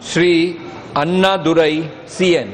Sri Annadurai CN.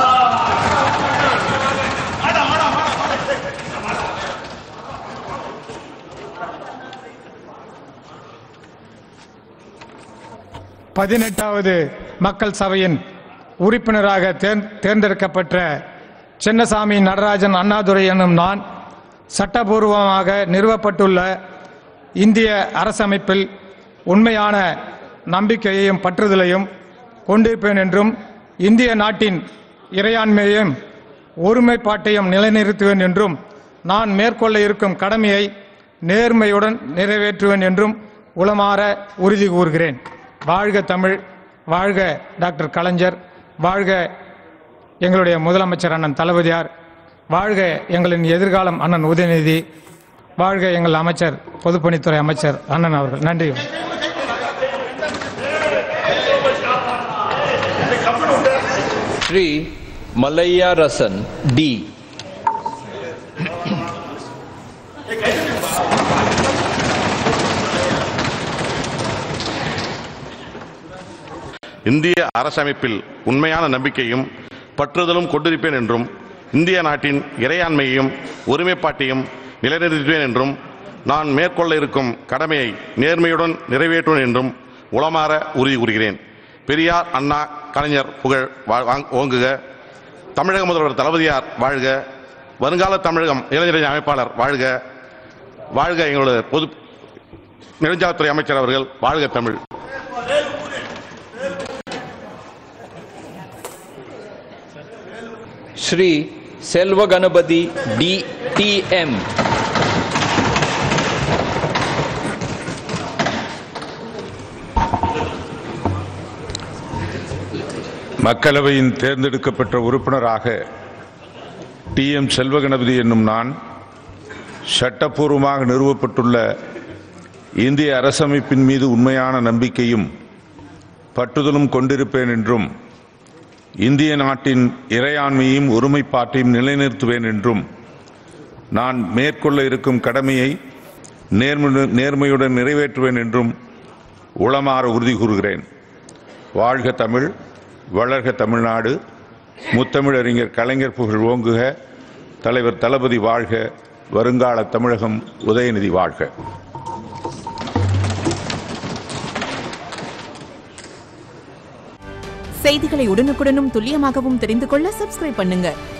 பதினெட்டாவது மக்கள் சபையின் உறுப்பினராக தேர்ந்- தேர்ந்தெடுக்கப்பட்ட சின்னசாமி நடராஜன் அண்ணாதுரை எனும் நான் சட்டபூர்வமாக நிறுவப்பட்டுள்ள இந்திய அரசமைப்பில் உண்மையான நம்பிக்கையையும் பற்றுதலையும் கொண்டிருப்பேன் என்றும் இந்திய நாட்டின் இறையாண்மையையும் ஒருமைப்பாட்டையும் நிலைநிறுத்துவேன் என்றும் நான் மேற்கொள்ள இருக்கும் கடமையை நேர்மையுடன் நிறைவேற்றுவேன் என்றும் உளமாற உறுதி கூறுகிறேன் வாழ்க தமிழ் வாழ்க டாக்டர் கலைஞர் வாழ்க எங்களுடைய முதலமைச்சர் அண்ணன் தளபதியார் வாழ்க எங்களின் எதிர்காலம் அண்ணன் உதயநிதி வாழ்க எங்கள் அமைச்சர் பொதுப்பணித்துறை அமைச்சர் அண்ணன் அவர்கள் நன்றி Sri Malaya Rasan D. இந்திய அரசமைப்பில் உண்மையான நம்பிக்கையும் பற்றுதலும் கொண்டிருப்பேன் என்றும் இந்திய நாட்டின் இறையாண்மையையும் ஒருமைப்பாட்டையும் நிலைநிறுத்துவேன் என்றும் நான் மேற்கொள்ள இருக்கும் கடமையை நேர்மையுடன் நிறைவேற்றுவேன் என்றும் உளமாற உறுதி கூறுகிறேன் பெரியார் அண்ணா கலைஞர் புகழ் வா- வாங்- ஓங்குக தமிழக முதல்வர் தளபதியார் வாழ்க வருங்கால தமிழகம் இளைஞரணி அமைப்பாளர் வாழ்க வாழ்க எங்களோட பொது நெடுஞ்சாலைத்துறை அமைச்சர் அவர்கள் வாழ்க Tamil Sri Selva Ganapati D. T. M. மக்களவையின் தேர்ந்தெடுக்கப்பட்ட உறுப்பினராக டி எம் செல்வகணபதி என்னும் நான் சட்டப்பூர்வமாக நிறுவப்பட்டுள்ள இந்திய அரசமைப்பின் மீது உண்மையான நம்பிக்கையும் பற்றுதலும் கொண்டிருப்பேன் என்றும் இந்திய நாட்டின் இறையாண்மையும் ஒருமைப்பாட்டையும் நிலைநிறுத்துவேன் என்றும் நான் மேற்கொள்ள இருக்கும் கடமையை நேர்மு- நேர்மையுடன் நிறைவேற்றுவேன் என்றும் உளமாற உறுதி கூறுகிறேன் வாழ்க தமிழ் வளர்க தமிழ்நாடு முத்தமிழறிஞர் கலைஞர் புகழ் ஓங்குக தலைவர் தளபதி வாழ்க வருங்கால தமிழகம் உதயநிதி வாழ்க செய்திகளை உடனுக்குடனும் துல்லியமாகவும் தெரிந்து கொள்ள சப்ஸ்கிரைப் பண்ணுங்க